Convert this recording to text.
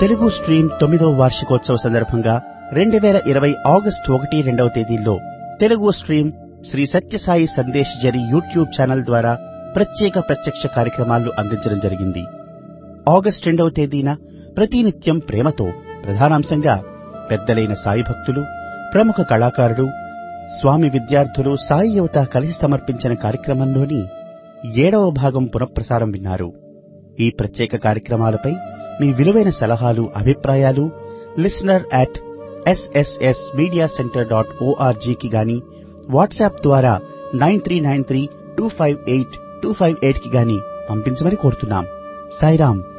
Telugu stream తొమ్మిదవ వార్షికోత్సవ సందర్భంగా రెండు వేల ఇరవై ఆగస్టు ఒకటి రెండవ తేదీల్లో తెలుగు స్ట్రీమ్ శ్రీ సత్యసాయి సందేశ్ జరి యూట్యూబ్ ఛానల్ ద్వారా ప్రత్యేక ప్రత్యక్ష కార్యక్రమాలు అందించడం జరిగింది ఆగస్టు రెండవ తేదీన ప్రతినిత్యం ప్రేమతో ప్రధానాంశంగా పెద్దలైన సాయి భక్తులు ప్రముఖ కళాకారులు స్వామి విద్యార్థులు సాయి యువత కలిసి సమర్పించిన కార్యక్రమంలోని ఏడవ భాగం పునఃప్రసారం విన్నారు ఈ ప్రత్యేక కార్యక్రమాలపై మీ విలువైన సలహాలు అభిప్రాయాలు listener at SSS media centre dot ఓఆర్జీకి గాని వాట్సాప్ ద్వారా nine three nine three two five eight two five eight కి గాని పంపించమని కోరుతున్నాం సాయిరాం